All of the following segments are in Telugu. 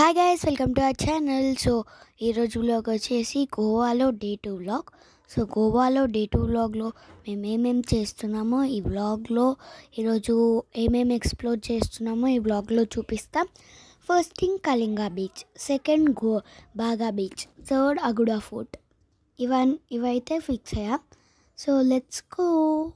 Hi guys welcome to our channel so ఈరోజు వ్లాగ్ వచ్చేసి గోవాలో డే టూ వ్లాగ్ సో గోవాలో డే టూ వ్లాగ్లో మేము ఏమేమి చేస్తున్నామో ఈ వ్లాగ్లో ఈరోజు ఏమేమి ఎక్స్ప్లోర్ చేస్తున్నామో ఈ వ్లాగ్లో చూపిస్తాం first thing Calangute beach second go Baga beach third Aguada fort ఇవన్ ఇవైతే ఫిక్స్ అయ్యా so let's go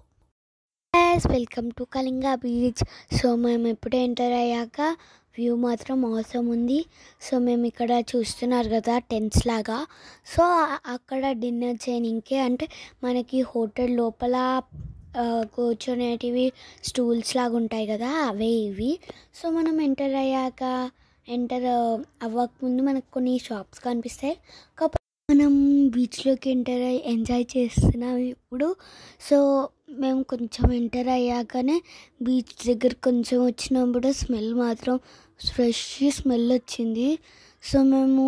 guys welcome to Calangute beach so మేము ఎప్పుడు ఎంటర్ అయ్యాక వ్యూ మాత్రం అవసరం ఉంది సో మేము ఇక్కడ చూస్తున్నారు కదా టెంట్స్ లాగా సో ఆ- అక్కడ డిన్నర్ చేయనికే అంటే మనకి హోటల్ లోపల ఆ, కూర్చొనేటివి స్టూల్స్ లాగా ఉంటాయి కదా అవే ఇవి సో మనం ఎంటర్ అయ్యాక ఎంటర్ అవ్వకముందు మనకు కొన్ని షాప్స్ కనిపిస్తాయి కాకపోతే మనం బీచ్లోకి ఎంటర్ అయ్యి ఎంజాయ్ చేస్తున్నాం ఇప్పుడు సో మేము కొంచెం ఎంటర్ అయ్యాకనే బీచ్ దగ్గర కొంచెం వచ్చినప్పుడు స్మెల్ మాత్రం ఫ్రెష్ స్మెల్ వచ్చింది సో మేము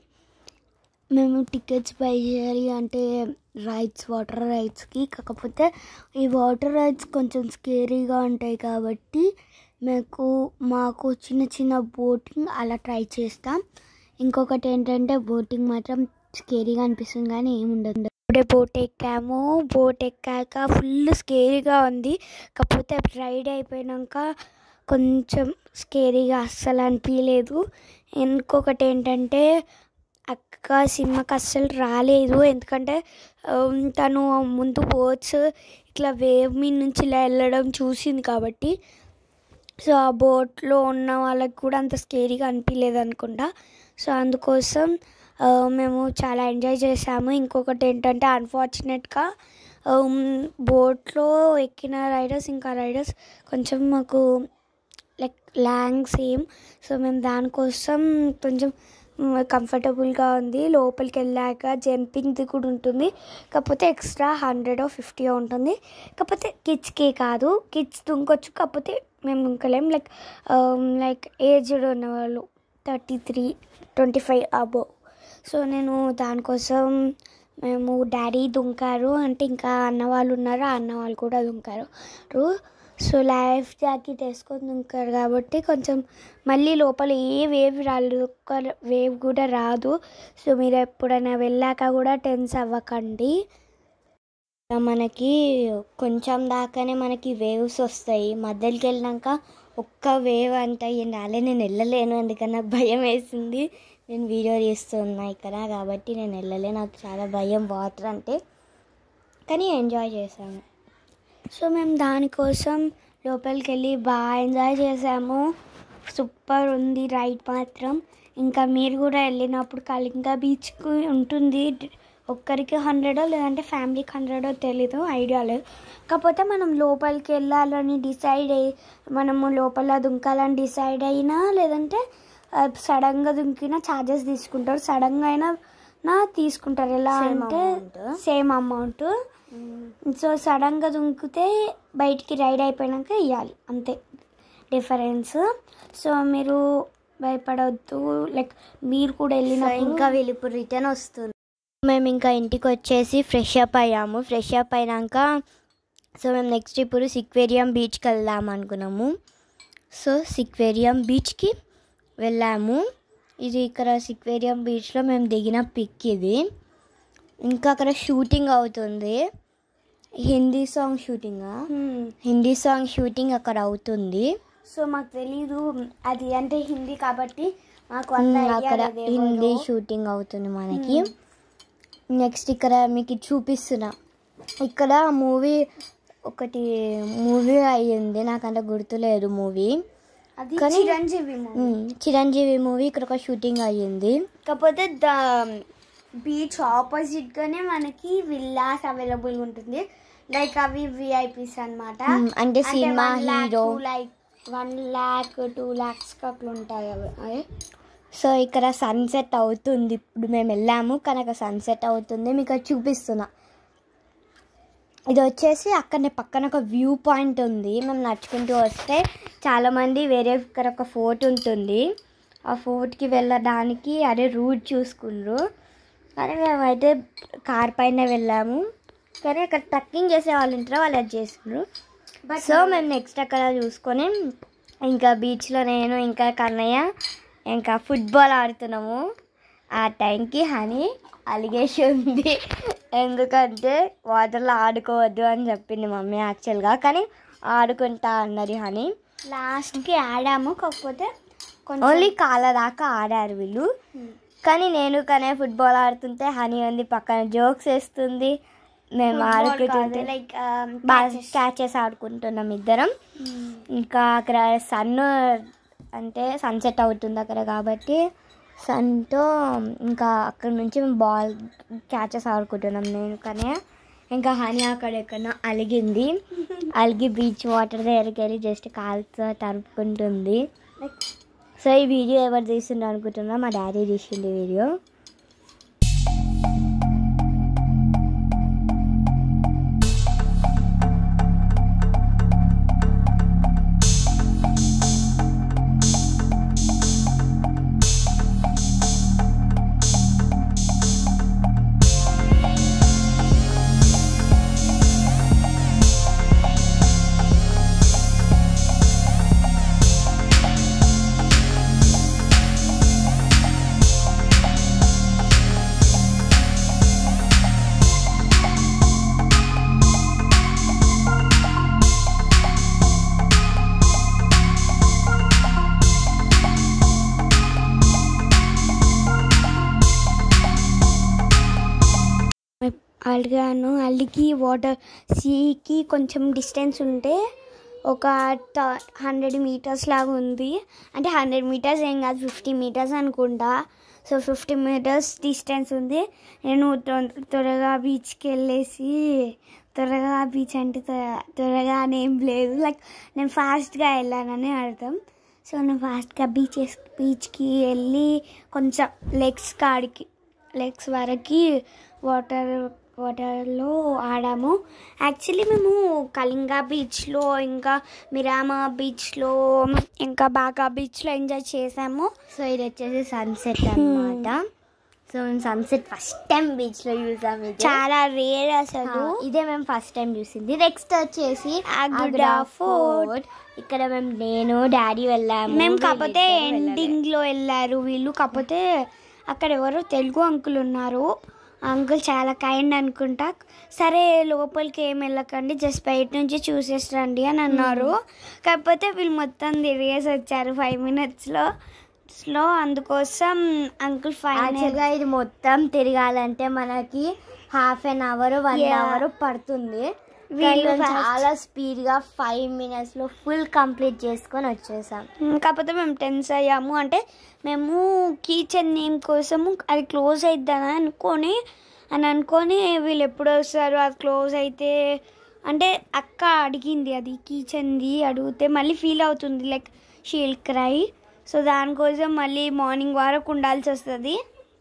మేము టికెట్స్ బై చేయాలి అంటే రైడ్స్ వాటర్ రైడ్స్కి కాకపోతే ఈ వాటర్ రైడ్స్ కొంచెం స్కేరీగా ఉంటాయి కాబట్టి మీకు మాకు చిన్న చిన్న బోటింగ్ అలా ట్రై చేస్తాం ఇంకొకటి ఏంటంటే బోటింగ్ మాత్రం స్కేరీగా అనిపిస్తుంది కానీ ఏముండదు ఇప్పుడే బోట్ ఎక్కాము బోట్ ఎక్కాక ఫుల్ స్కేరీగా ఉంది కాకపోతే రైడ్ అయిపోయినాక కొంచెం స్కేరీగా అస్సలు అనిపించలేదు ఇంకొకటి ఏంటంటే అక్క సినిమాకి అస్సలు రాలేదు ఎందుకంటే ఉమ్, తను ముందు బోట్స్ ఇట్లా వేవ్ మీద నుంచి ఇలా వెళ్ళడం చూసింది కాబట్టి సో ఆ బోట్లో ఉన్న వాళ్ళకి కూడా అంత స్కేరీగా అనిపించలేదు అనుకుంటా సో అందుకోసం ఆ, మేము చాలా ఎంజాయ్ చేసాము ఇంకొకటి ఏంటంటే అన్ఫార్చునేట్గా బోట్లో ఎక్కిన రైడర్స్ ఇంకా రైడర్స్ కొంచెం మాకు లైక్ ల్యాంగ్ సేమ్ సో మేము దానికోసం కొంచెం కంఫర్టబుల్గా ఉంది లోపలికి వెళ్ళాక జంపింగ్ది కూడా ఉంటుంది కాకపోతే ఎక్స్ట్రా హండ్రెడ్ ఫిఫ్టీ ఉంటుంది కాకపోతే కిడ్స్కి కాదు కిడ్స్ దుంకొచ్చు కాకపోతే మేము దుంకలేం లైక్ లైక్ ఏజ్డ్ ఉన్నవాళ్ళు thirty three twenty five above so నేను దానికోసం మేము డాడీ దుంకారు అంటే ఇంకా అన్న వాళ్ళు ఉన్నారు ఆ అన్న వాళ్ళు కూడా దుంకారు సో లైఫ్ జాకెట్ వేసుకొని దుంకారు కాబట్టి కొంచెం మళ్ళీ లోపల ఏ వేవ్ రాలేదు ఒక్క వేవ్ కూడా రాదు సో మీరు ఎప్పుడైనా వెళ్ళాక కూడా టెన్స్ అవ్వకండి మనకి కొంచెం దాకానే మనకి వేవ్స్ వస్తాయి మధ్యలోకి వెళ్ళినాక ఒక్క వేవ్ అంత ఏం రాలే నేను వెళ్ళలేను ఎందుకని నాకు భయం వేసింది నేను వీడియో తీస్తున్నా ఇక్కడ కాబట్టి నేను వెళ్ళలే నాకు చాలా భయం వాటర్ అంటే కానీ ఎంజాయ్ చేశాను సో మేము దానికోసం లోపలికి వెళ్ళి బాగా ఎంజాయ్ చేసాము సూపర్ ఉంది రైడ్ మాత్రం ఇంకా మీరు కూడా వెళ్ళినప్పుడు కళింగా బీచ్కి ఉంటుంది ఒక్కరికి హండ్రెడో లేదంటే ఫ్యామిలీకి హండ్రెడో తెలీదు ఐడియా లేదు కాకపోతే మనం లోపలికి వెళ్ళాలని డిసైడ్ అయ్యి మనము లోపల దుంకాలని డిసైడ్ అయినా లేదంటే ఆ, సడన్గా దుంకినా ఛార్జెస్ తీసుకుంటారు సడన్గా అయినా నా తీసుకుంటారు ఎలా Same అంటే amount. సేమ్ అమౌంట్ సో సడన్గా దుంకితే బయటికి రైడ్ అయిపోయినాక ఇవ్వాలి అంతే డిఫరెన్స్ సో మీరు భయపడవద్దు లైక్ మీరు కూడా వెళ్ళిన ఇంకా వీళ్ళు ఇప్పుడు రిటర్న్ వస్తుంది మేము ఇంకా ఇంటికి వచ్చేసి ఫ్రెష్ అప్ అయ్యాము ఫ్రెష్ అప్ అయినాక సో మేము నెక్స్ట్ ఇప్పుడు సిక్వేరియం బీచ్కి వెళ్దాం అనుకున్నాము సో సిక్వేరియం బీచ్కి వెళ్ళాము ఇది ఇక్కడ సిక్వేరియం బీచ్లో మేము దిగిన పిక్ ఇది ఇంకా అక్కడ షూటింగ్ అవుతుంది హిందీ సాంగ్ షూటింగా హిందీ సాంగ్ షూటింగ్ అక్కడ అవుతుంది సో మాకు తెలీదు అది అంటే హిందీ కాబట్టి మాకు ఉమ్, అంత అక్కడ హిందీ షూటింగ్ అవుతుంది మనకి నెక్స్ట్ ఇక్కడ మీకు ఇది చూపిస్తున్నా ఇక్కడ మూవీ ఒకటి మూవీ అయ్యింది నాకంత గుర్తులేదు మూవీ అది కానీ- చిరంజీవి movie. చిరంజీవి మూవీ ఇక్కడ ఒక షూటింగ్ అయ్యింది కాకపోతే ద బీచ్ ఆపోజిట్ గానే మనకి విల్లాస్ అవైలబుల్ ఉంటుంది లైక్ అవి విఐపీస్ అన్నమాట ఉమ్, అంటే cinema hero like one lakh two lakhs అట్లా ఉంటాయి అవి అదే సో ఇక్కడ సన్సెట్ అవుతుంది ఇప్పుడు మేము వెళ్ళాము కానీ అక్కడ సన్సెట్ అవుతుంది మీకు అది చూపిస్తున్నా ఇది వచ్చేసి అక్కడనే పక్కన ఒక వ్యూ పాయింట్ ఉంది మేము నడుచుకుంటూ వస్తే చాలామంది వేరే ఇక్కడ ఒక ఫోర్ట్ ఉంటుంది ఆ ఫోర్ట్కి వెళ్ళడానికి అదే రూట్ చూసుకున్నారు కానీ మేమైతే కార్ పైన వెళ్ళాము కానీ అక్కడ ట్రక్కింగ్ చేసే వాళ్ళు ఉంటారో వాళ్ళు అది చేస్తున్నారు But సో మేము నెక్స్ట్ అక్కడ చూసుకొని ఇంకా బీచ్లో నేను ఇంకా కన్నయ్య ఇంకా ఫుట్బాల్ ఆడుతున్నాము ఆ టైంకి హనీ అలిగేసి ఉంది ఎందుకంటే వాటర్లో ఆడుకోవద్దు అని చెప్పింది మమ్మీ యాక్చువల్గా కానీ ఆడుకుంటా అన్నది హనీ లాస్ట్కి ఆడాము కాకపోతే ఓన్లీ కాళ్ళ దాకా ఆడారు వీళ్ళు కానీ నేను కానీ ఫుట్బాల్ ఆడుతుంటే హనీ ఉంది పక్కన జోక్స్ వేస్తుంది మేము ఆడుకుంటుంటే లైక్ బాగా క్యాచెస్ ఆడుకుంటున్నాం ఇద్దరం ఇంకా అక్కడ సన్ అంటే సన్సెట్ అవుతుంది అక్కడ కాబట్టి సన్తో ఇంకా అక్కడ నుంచి మేము బాల్ క్యాచెస్ ఆడుకుంటున్నాం నేను కానీ ఇంకా హనీ అక్కడ ఎక్కడ అలిగింది అలిగి బీచ్ వాటర్ దగ్గరికి వెళ్ళి జస్ట్ కాలుతో తరుపుకుంటుంది సో ఈ వీడియో ఎవరు తీసిండ్రు అనుకుంటున్నా మా డాడీ తీసింది వీడియో అడిగాను అల్లికి వాటర్ సీకి కొంచెం డిస్టెన్స్ ఉంటే ఒక హండ్రెడ్ మీటర్స్ లాగా ఉంది అంటే హండ్రెడ్ మీటర్స్ ఏం కాదు ఫిఫ్టీ మీటర్స్ అనుకుంటా సో ఫిఫ్టీ మీటర్స్ డిస్టెన్స్ ఉంది నేను త్వ- త్వరగా బీచ్కి వెళ్ళేసి త్వరగా బీచ్ అంటే త్వర- త్వరగా అని ఏం లేదు లైక్ నేను ఫాస్ట్గా వెళ్ళానని అర్థం సో నేను ఫాస్ట్గా బీచెస్ బీచ్కి వెళ్ళి కొంచెం లెగ్స్ కాడికి లెగ్స్ వరకు వాటర్ వాటర్లో ఆడాము యాక్చువల్లీ మేము కళింగ బీచ్లో ఇంకా మిరామా బీచ్లో ఇంకా బాగా బీచ్లో ఎంజాయ్ చేసాము సో ఇది వచ్చేసి సన్సెట్ అన్నమాట సో మేము సన్సెట్ ఫస్ట్ టైం బీచ్ లో చూసాం ఇది చాలా రేర్ అసలు ఆ, ఇదే మేము ఫస్ట్ టైం చూసింది నెక్స్ట్ వచ్చేసి ఆగ్రా ఆగ్రా ఫోర్ట్. ఫోర్ట్ ఇక్కడ మేము నేను డాడీ వెళ్ళాము మేము కాకపోతే వీళ్ళిద్దరూ వెళ్ళలేదు. ఎండింగ్ లో వెళ్ళారు వీళ్ళు కాకపోతే అక్కడ ఎవరో తెలుగు అంకుల్ ఉన్నారు అంకుల్ చాలా కైండ్ అనుకుంటా సరే లోపలికి ఏం వెళ్ళకండి జస్ట్ బయట నుంచి చూసేసి రండి అని అన్నారు కాకపోతే వీళ్ళు మొత్తం తిరిగేసి వచ్చారు ఫైవ్ మినిట్స్లో లో అందుకోసం అంకుల్ ఫైవ్ యాక్చువల్గా ఇది మొత్తం తిరగాలంటే మనకి half an hour one Yeah. Hour పడుతుంది వీళ్ళు వీళ్ళు fast. చాలా స్పీడ్ గా ఫైవ్ మినిట్స్ లో ఫుల్ కంప్లీట్ చేసుకొని వచ్చేసాం కాకపోతే మేము టెన్స్ అయ్యాము అంటే మేము కిచెన్ నేమ్ కోసము అది క్లోజ్ అయిద్దని అనుకొని అని అనుకొని వీళ్ళు ఎప్పుడు వస్తారు అది క్లోజ్ అయితే అంటే అక్క అడిగింది అది కిచెన్ది అడిగితే మళ్ళీ ఫీల్ అవుతుంది లైక్ షీల్ క్రై సో దానికోసం మళ్ళీ మార్నింగ్ వరకు ఉండాల్సి వస్తుంది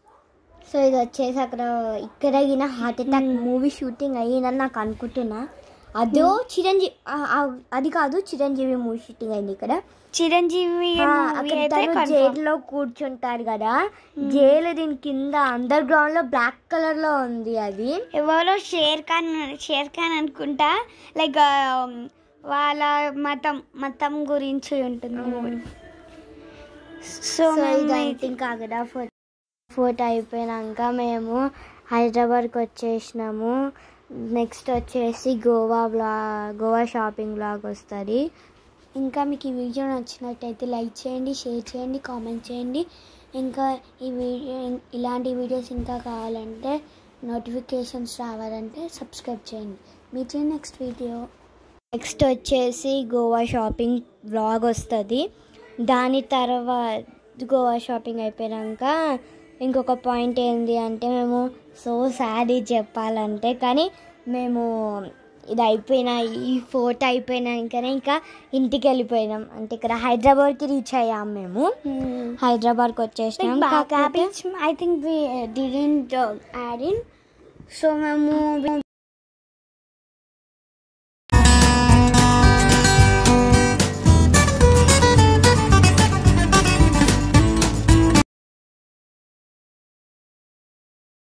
సో ఇది వచ్చేసి అక్కడ ఇక్కడ ఈయన హార్ట్ అటాక్ మూవీ షూటింగ్ అయ్యిందని నాకు అనుకుంటున్నా అదో చిరంజీవి ఆ- ఆ- అది కాదు చిరంజీవి మూవీ షూటింగ్ అయింది ఇక్కడ చిరంజీవి ఆ, movie అక్కడ అయితే తను confirm. జైల్లో కూర్చుంటారు కదా జైలు దీని కింద అండర్ గ్రౌండ్ లో బ్లాక్ కలర్ లో ఉంది అది ఎవరో షేర్ ఖాన్ షేర్ ఖాన్ అనుకుంటా లైక్ వాళ్ళ మతం మతం గురించి ఉంటుంది మూవీ సో సో ఇదంతా ఇంకా అక్కడ ఫోటో ఫోటో అయిపోయినాక మేము హైదరాబాద్కి వచ్చేసినాము నెక్స్ట్ వచ్చేసి గోవా బ్లా గోవా షాపింగ్ బ్లాగ్ వస్తుంది ఇంకా మీకు ఈ వీడియో నచ్చినట్టయితే లైక్ చేయండి షేర్ చేయండి కామెంట్ చేయండి ఇంకా ఈ వీడియో ఇలాంటి వీడియోస్ ఇంకా కావాలంటే నోటిఫికేషన్స్ రావాలంటే సబ్స్క్రైబ్ చేయండి మీతో నెక్స్ట్ వీడియో నెక్స్ట్ వచ్చేసి గోవా షాపింగ్ బ్లాగ్ వస్తుంది దాని తర్వాత గోవా షాపింగ్ అయిపోయాక ఇంకొక పాయింట్ ఏంటి అంటే మేము సో సారీ చెప్పాలంటే కానీ మేము ఇది అయిపోయిన ఈ ఫోటో అయిపోయినాకనే ఇంకా ఇంటికి వెళ్ళిపోయినాం అంటే ఇక్కడ హైదరాబాద్కి రీచ్ అయ్యాం మేము హైదరాబాద్కి వచ్చేసినాం బాగా కాకపోతే I think we didn't add in so మేము